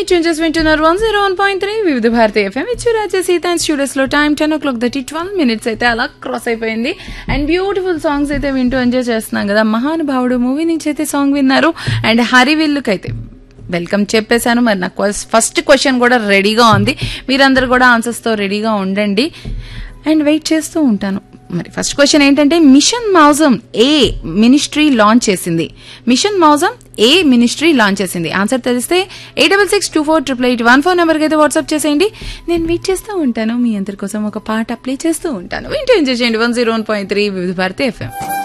changes వింటున్నారు one zero one point three Vividh Bharati FM ఇచ్చి రాజే సీత అండ్ స్టూడియోస్ లో time ten o'clock thirty twelve minutes అయితే అలా క్రాస్ అయిపోయింది అండ్ బ్యూటిఫుల్ సాంగ్స్ అయితే వింటూ ఎంజాయ్ చేస్తున్నాం కదా మహానుభావుడు మూవీ నుంచి అయితే సాంగ్ విన్నారు అండ్ హరివిల్లుకైతే వెల్కమ్ చెప్పేశాను మరి నాకు ఫస్ట్ క్వశ్చన్ కూడా రెడీగా ఉంది మీరందరూ కూడా ఆన్సర్స్తో రెడీగా ఉండండి అండ్ వెయిట్ చేస్తూ ఉంటాను మరి ఫస్ట్ క్వశ్చన్ ఏంటంటే మిషన్ మౌజం ఏ మినిస్ట్రీ లాంచ్ చేసింది మిషన్ మౌజం ఏ మినిస్ట్రీ లాంచ్ చేసింది ఆన్సర్ తెలిస్తే eight double six two four triple eight one four నెంబర్కి అయితే వాట్సాప్ చేసేయండి నేను వెయిట్ చేస్తూ ఉంటాను మీ అందరి కోసం ఒక పాట ప్లే చేస్తూ ఉంటాను వింటూ ఎంజాయ్ చేయండి one zero one point three Vividh Bharati FM